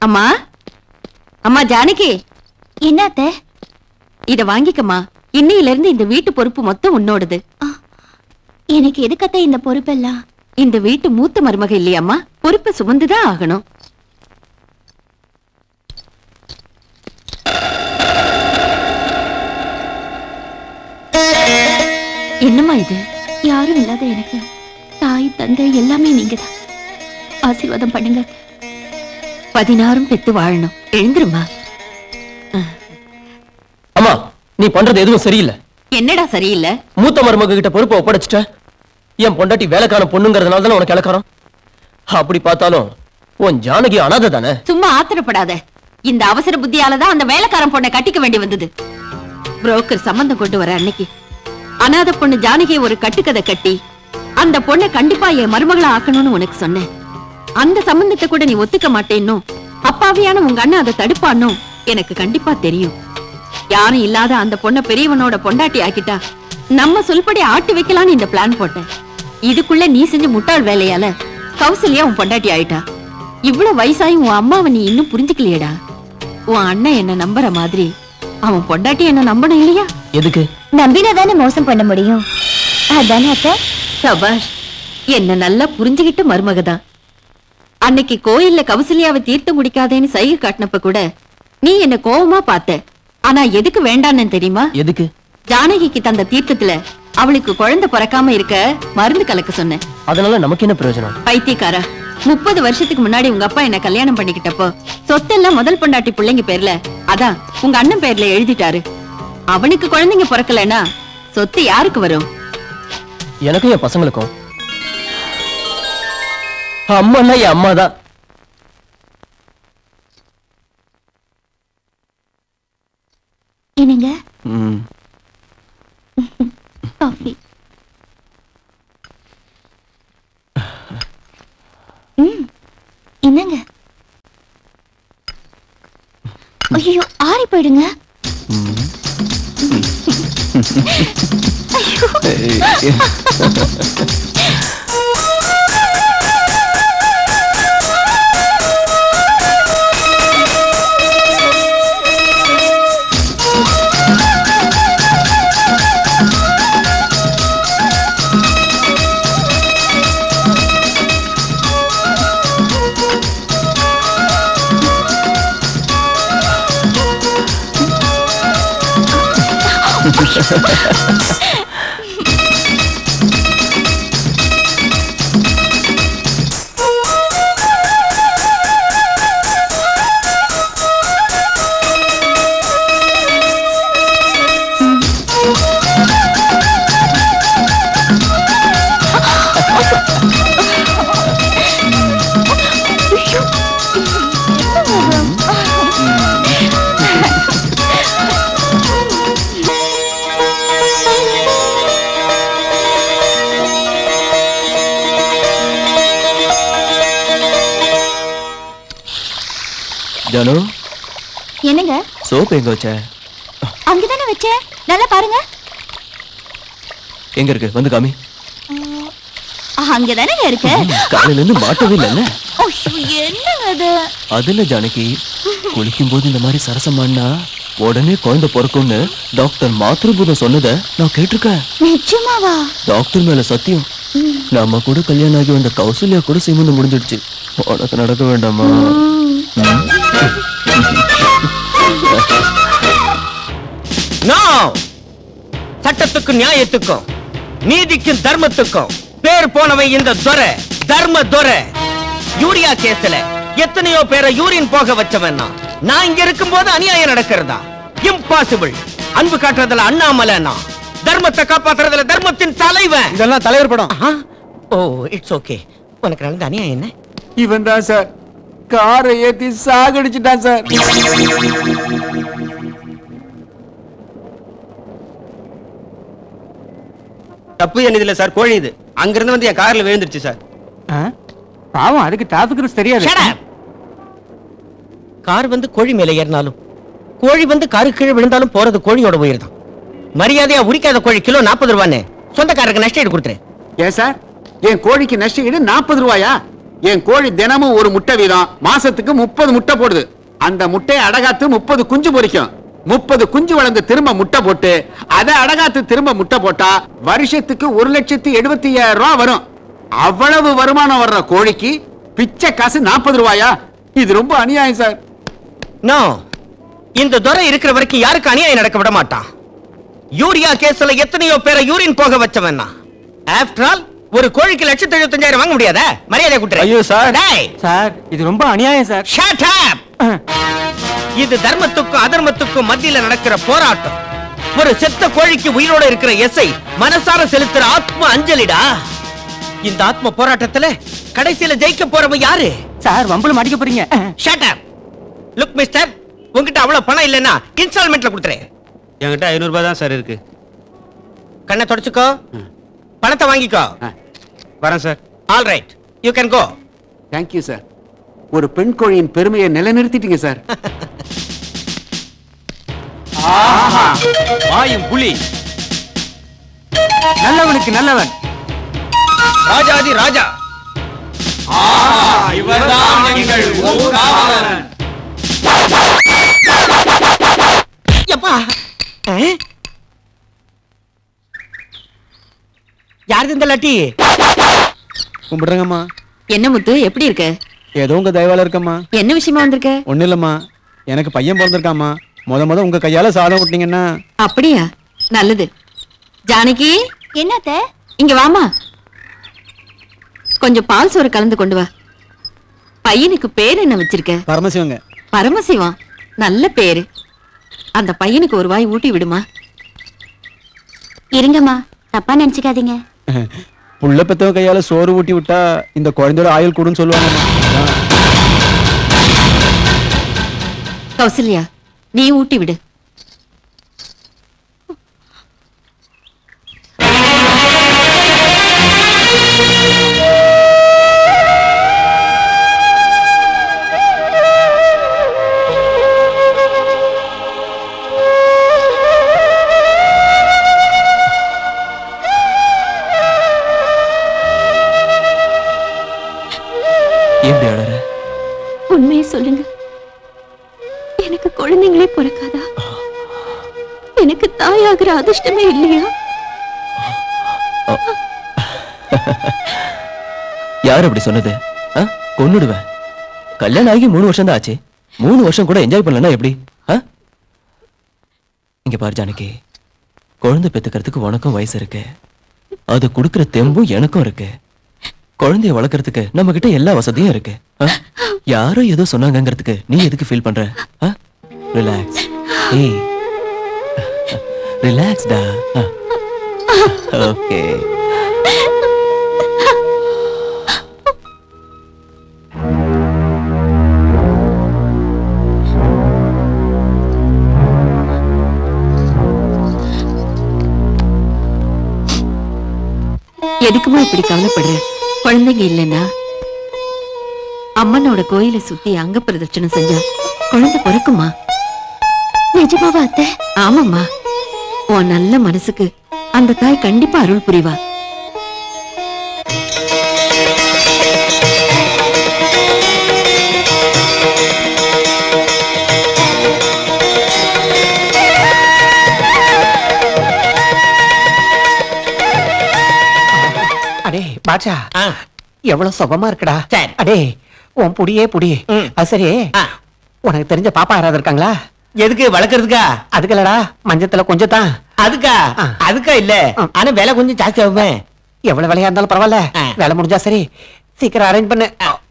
அம்மா அம்மா ஜானகி என்ன அத்தை இத வாங்கிக்கம்மா இன்னையில இருந்து இந்த வீட்டு பொறுப்பு மொத்தம் உன்னோடது எனக்கு எதுக்கத்த இந்த பொறுப்பெல்லாம் இந்த வீட்டு மூத்த மருமக இல்லையாம்மா பொறுப்பை சுமந்துதான் ஆகணும் என்னம்மா இது யாரும் இல்லாத எனக்கு தாய் தந்தை எல்லாமே நீங்க தான் ஆசீர்வாதம் பண்ணுங்க பதினாறும் பெத்து வாழணும் எழுந்துருமா அம்மா நீ பண்றது எதுவும் சரியில்லை என்னடா சரியில்லை மூத்த மருமக கிட்ட பொறுப்பை ஒப்படைச்சிட்ட என் பொண்டாட்டி வேலைக்கான பொண்ணுங்கிறதுனால தானே உனக்கு இலக்காரம் அப்படி பார்த்தாலும் உன் ஜானகி அனாதை தானே சும்மா ஆத்திரப்படாத இந்த அவசர புத்தியால தான் அந்த வேலைக்காரன் பொண்ணை கட்டிக்க வேண்டி வந்தது புரோக்கர் சம்பந்தம் கொண்டு வர அன்னைக்கு அனாதை பொண்ணு ஜானகியை ஒரு கட்டுக்கதை கட்டி அந்த பொண்ணை கண்டிப்பா என் மருமகளா ஆக்கணும்னு உனக்கு சொன்னேன் அந்த சம்பந்தத்தை கூட நீ ஒத்துக்க மாட்டேன்னு அப்பாவியான உங்க அண்ணன் அதை தடுப்பானோ எனக்கு கண்டிப்பா தெரியும் யாரும் இல்லாத அந்த பொண்ணை பெரியவனோட பொண்டாட்டி ஆக்கிட்டா நம்ம சொல்படி ஆட்டி வைக்கலாம்னு இந்த பிளான் போட்டேன் இதுக்குள்ள நீ செஞ்ச முட்டாள் வேலையால கௌசல்யா உன் பொண்டாட்டி ஆயிட்டா இவ்வளவு வயசாயும் உன் அம்மாவை நீ இன்னும் புரிஞ்சுக்கலையேடா உன் அண்ணன் என்ன நம்புற மாதிரி அவன் பொண்டாட்டி என்ன நம்பணும் இல்லையா எதுக்கு நம்பினா தானே மோசம் பண்ண முடியும் அதானே அத்தை சபாஷ் என்ன நல்லா புரிஞ்சுகிட்ட மருமகதான் அன்னைக்கு கோயில்ல கௌசல்யாவை தீர்த்து முடிக்காதேன்னு சைகை காட்டினப்ப கூட நீ என்ன கோவமா பார்த்த ஆனா எதுக்கு வேண்டான்னு தெரியுமா எதுக்கு ஜானகிக்கு தந்த தீர்த்தத்துல அவளுக்கு குழந்தை பிறக்காம இருக்க மருந்து கலக்க சொன்னேன் அதனால நமக்கு என்ன பிரயோஜனம் பைத்தியக்காரா முப்பது வருஷத்துக்கு முன்னாடி உங்க அப்பா என்ன கல்யாணம் பண்ணிக்கிட்டப்போ சொத்தெல்லாம் முதல் பொண்டாட்டி பிள்ளைங்க பேர்ல அதான் உங்க அண்ணன் பேர்ல எழுதிட்டாரு அவனுக்கு குழந்தைங்க பிறக்கலனா சொத்து யாருக்கு வரும் எனக்கும் என் பசங்களுக்கும் அம்மான்னா என் அம்மா தான் என்னங்க காஃபி ம் என்னங்க ஐயோ ஆறி போயிடுங்க ஜானு என்னங்க சோப்பு எங்க வச்ச அங்கதானே வச்சேன் நல்லா பாருங்க எங்க இருக்கு வந்து காமி அங்கதானே இருக்கு காலையில இருந்து மாட்டவே இல்லைல்ல ஐயோ, என்னங்க அது அதுல ஜானகி குளிக்கும் போது இந்த மாதிரி சரசமானா உடனே குழந்தை பிறக்கும்னு டாக்டர் மாத்ருபூதம் சொன்னதை நான் கேட்டிருக்கேன் நிஜமாவா டாக்டர் மேல சத்தியம் நாம கூட கல்யாணம் ஆகி வந்த கௌசல்யா கூட சீமந்தம் முடிஞ்சிடுச்சு உனக்கு நடக்க வேண்டாமா நோ சட்டத்துக்கும் நியாயத்துக்கும் நீதிக்கும் தர்மத்துக்கும் பேர் போனவை இந்த துரை தர்ம துரை யூரியா கேஸ்ல எத்தனையோ பேரை யூரின் போக வச்சவன் நான். நான் இங்க இருக்கும்போது அநியாயம் நடக்கிறதா இம்பாசிபிள் அன்பு காட்டுறதுல அண்ணாமலைனா தர்மத்தை காப்பாத்துறதுல தர்மத்தின் தலைவன் இதெல்லாம் தலைவர் படம் ஓ இட்ஸ் ஓகே உனக்கு நடந்த அநியாயம் என்ன இவன் தான் சார் காரை ஏத்தி சாகடிச்சிட்டான் சார் தப்பு என்னது சார் கோழி இது அங்கிருந்து வந்து என் கார்ல விழுந்துருச்சு சார் பாவம் அதுக்கு டிராபிக் ரூல்ஸ் தெரியாது Shut up. கார் வந்து கோழி மேல ஏறினாலும் கோழி வந்து காரு கீழே விழுந்தாலும் போறது கோழியோட உயிர் தான் மரியாதையா உரிக்காத கோழி கிலோ நாற்பது ரூபான்னு சொந்தக்காரருக்கு நஷ்ட ஈடு கொடுத்துரு ஏன் சார் என் கோழிக்கு நஷ்ட ஈடு நாற்பது ரூபாயா என் கோழி தினமும் ஒரு முட்டை வீதம் மாசத்துக்கு முப்பது முட்டை போடுது அந்த முட்டையை அடகாத்து முப்பது குஞ்சு பொரிக்கும் முப்பது குஞ்சு வளர்ந்து திரும்ப முட்டை போட்டு அதை அடகாத்து திரும்ப முட்டை போட்டா வருஷத்துக்கு ஒரு லட்சத்தி எழுபத்தி ஐயாயிரம் ரூபாய் வரும் அவ்வளவு வருமானம் வர்ற கோழிக்கு பிச்சை காசு நாற்பது ரூபாயா இது ரொம்ப அநியாயம் சார் நோ இந்த துரை இருக்கிற வரைக்கும் யாருக்கு அநியாயம் நடக்க விட மாட்டான் யூரியா கேஸ்ல எத்தனையோ பேரை யூரின் போக வச்சவன் ஆஃப்டர் ஆல் ஒரு கோழிக்கு லட்சத்தி எழுபத்தஞ்சாயிரம் வாங்க முடியாதா மரியாதை குட்டுற ஐயோ, சார். டேய் சார் இது ரொம்ப அநியாயம் சார் ஷட் அப் இது தர்மத்துக்கும் அதர்மத்துக்கும் மத்தியில நடக்கிற போராட்டம் ஒரு செத்த கோழிக்கு உயிரோட இருக்கிற எஸ்ஐ மனசார செலுத்துற ஆத்ம அஞ்சலிடா இந்த ஆத்ம போராட்டத்துல கடைசியில ஜெயிக்க போறவன் யாரு சார் வம்புல மாட்டிக்க போறீங்க ஷட் அப் லுக் மிஸ்டர் உங்ககிட்ட அவ்வளவு பணம் இல்லைன்னா இன்ஸ்டால்மெண்ட்ல கொடுத்துறேன் என்கிட்ட ஐநூறு ரூபாய் தான் சார் இருக்கு கண்ணை தொடச்சுக்கோ பணத்தை வாங்கிக்கோ வரேன் sir all right you can go thank you sir ஒரு பெண் கோழியின் பெருமையை நிலைநிறுத்திட்டீங்க சார் வாயும் புலி நல்லவனுக்கு நல்லவன் ராஜாதி ராஜா எப்பா யாருது இந்த லட்டி கும்பிடுறேங்கம்மா என்ன முத்து எப்படி இருக்க ஏதோ உங்க தயவால இருக்கம்மா என்ன விஷயமா வந்திருக்க ஒண்ணு இல்லம்மா எனக்கு பையன் பிறந்திருக்காம்மா முத முத உங்க கையால சாதம் விட்டீங்கன்னா அப்படியா நல்லது ஜானகி என்னத்த இங்க வாமா கொஞ்சம் பால் சோறு கலந்து கொண்டு வா பையனுக்கு பேர் என்ன வச்சிருக்க பரமசிவங்க பரமசிவம் நல்ல பேரு அந்த பையனுக்கு ஒரு வாய் ஊட்டி விடுமா இருங்கம்மா தப்பா நினைச்சுக்காதீங்க புள்ள பெத்தவங்க கையால சோறு ஊட்டி விட்டா இந்த குழந்தையோட ஆயுள் கூடுன்னு சொல்லுவாங்கம்மா அதான். கௌசல்யா நீ ஊட்டி விடு ஏன் இப்படி அழற உண்மையை சொல்லுங்க எனக்கு குழந்தைங்களே பிறக்காதா எனக்கு தாயாகிற அதிர்ஷ்டமே இல்லையா யார் அப்படி சொன்னது ஆ? கொன்னுடுவேன் கல்யாணம் ஆகி மூணு வருஷம் தான் ஆச்சு மூணு வருஷம் கூட என்ஜாய் பண்ணலன்னா எப்படி ஆ? இங்க பாரு ஜானகி குழந்தை பெத்துக்கிறதுக்கு உனக்கும் வயசு இருக்கு அது கொடுக்கிற தெம்பும் எனக்கும் இருக்கு குழந்தைய வளர்க்கறதுக்கு நம்ம கிட்ட எல்லா வசதியும் இருக்கு ஆ? யாரோ ஏதோ சொன்னாங்கங்கிறதுக்கு நீ எதுக்கு ஃபீல் பண்ற ரிலாக்ஸ் ஏய் ரிலாக்ஸ்டா ஓகே எதுக்குமா இப்படி கவலைப்படுற குழந்தைங்க இல்லைன்னா அம்மனோட கோயிலை சுத்தி அங்க பிரதட்சணம் செஞ்சா குழந்தை பிறக்குமா நிஜமாவா அத்தை ஆமாம்மா உன் நல்ல மனசுக்கு அந்த தாய் கண்டிப்பா அருள் புரிவா அடே பாட்சா ஆ. எவ்வளவு சுகமா இருக்குடா சரி. அடே உன் புடியே புடி ம். அது சரி ஆ. உனக்கு தெரிஞ்ச பாப்பா யாராவது இருக்காங்களா எதுக்கு வளர்க்கறதுக்கா அதுக்கல்லடா மஞ்சத்துல கொஞ்சம் தான் அதுக்கா ஆ. அதுக்கா இல்ல ஆ. ஆனா விலை கொஞ்சம் ஜாஸ்தி ஆகுமே எவ்வளவு வேலையா இருந்தாலும் பரவாயில்ல ஆ. வேலை முடிஞ்சா சரி சீக்கிரம் அரேஞ்ச் பண்ணு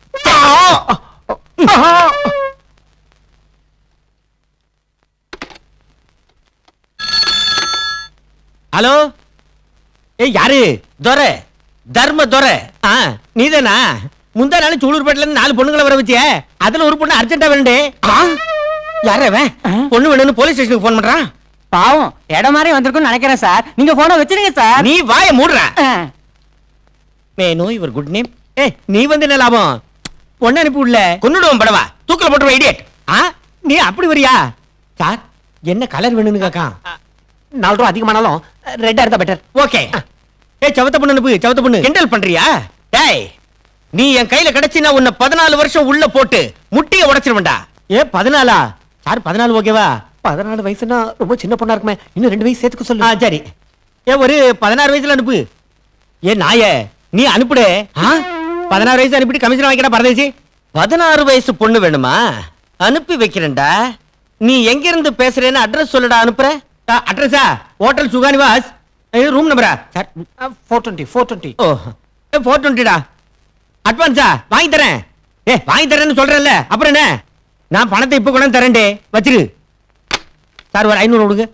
ஹலோ ஏய் யாரு துரை தர்ம துரை ஆ நீதானா முந்தா நாள் சூலூர்பேட்டில இருந்து நாலு பொண்ணுங்களை வர வச்சிய அதுல ஒரு பொண்ணு அர்ஜென்ட்டா வேணுண்டே யார அவன் பொண்ணு வேணும்னு போலீஸ் ஸ்டேஷனுக்கு போன் பண்றான் பாவம் இடம் மாதிரி வந்திருக்கும்னு நினைக்கிறேன் சார் நீங்க போன வச்சிருங்க சார் நீ வாய மூடுற may know your good name ஏய் நீ வந்து என்ன லாபம் பொண்ணு அனுப்பி விடல கொன்னுடுவோம் படவா தூக்கல போட்டு இடியட் ஆ நீ அப்படி வரியா சார் என்ன கலர் வேணும்னு கேக்கான் நாலு ரூபா அதிகமானாலும் ரெட்டா இருந்தா பெட்டர் ஓகே ஏய் சவத்த பொண்ணு அனுப்பு சவத்த பொண்ணு கிண்டல் பண்றியா டேய் நீ என் கையில கிடைச்சினா உன்னை பதினாலு வருஷம் உள்ள போட்டு முட்டிய உடைச்சிருவேன்டா ஏ பதினாலா சார் பதினாலு ஓகேவா பதினாலு வயசுனா ரொம்ப சின்ன பொண்ணா இருக்குமே இன்னும் ரெண்டு வயசு சேர்த்துக்க சொல்லு ஆ சரி ஏ ஒரு பதினாறு வயசுல அனுப்பு ஏ நாயே நீ அனுப்புடு ஆ? பதினாறு வயசு அனுப்பிட்டு கமிஷன் வாங்கிடா பரதேசி பதினாறு வயசு பொண்ணு வேணுமா அனுப்பி வைக்கிறேன்டா நீ எங்க இருந்து பேசுறேன்னு அட்ரஸ் சொல்லுடா அனுப்புற அட்ரஸா ஹோட்டல் சுகானிவாஸ் ரூம் நம்பரா sir four twenty four twenty o four டுவெண்ட்டிடா அட்வான்ஸா வாங்கி தரேன் ஏ வாங்கி தரேன்னு சொல்றேன்ல அப்புறம் என்ன நான் பணத்தை இப்ப கூட தரேன்டே வச்சிரு சார் ஒரு ஐநூறு கொடுங்க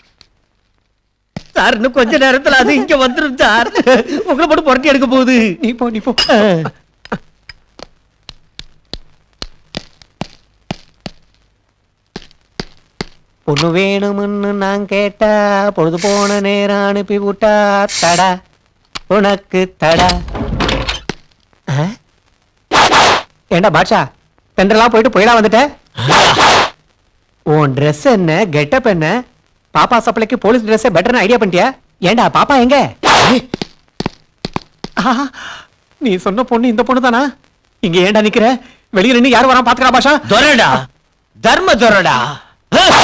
சார் இன்னும் கொஞ்ச நேரத்துல அது இங்க வந்துரும் சார் உங்களை போட்டு புரட்டி எடுக்க போகுது நீ போ நீ போ பொண்ணு வேணும்னு நான் கேட்டா பொழுது போன நேரம் அனுப்பி விட்டா தடா உனக்கு தடா ஆ? ஏண்டா பாட்ஷா தென்றலா போயிட்டு போயிடா வந்துட்ட உன் ட்ரெஸ் என்ன கெட்டப் என்ன பாப்பா சப்ளைக்கு போலீஸ் ட்ரெஸ் பெட்டர்னு ஐடியா பண்ணிட்டியா ஏண்டா பாப்பா எங்க ஆஹா, நீ சொன்ன பொண்ணு இந்த பொண்ணு தானா இங்க ஏன்டா நிக்கிற வெளியில நின்னு யார் வரான் பாத்துக்கா பாஷா துரடா தர்ம துரடா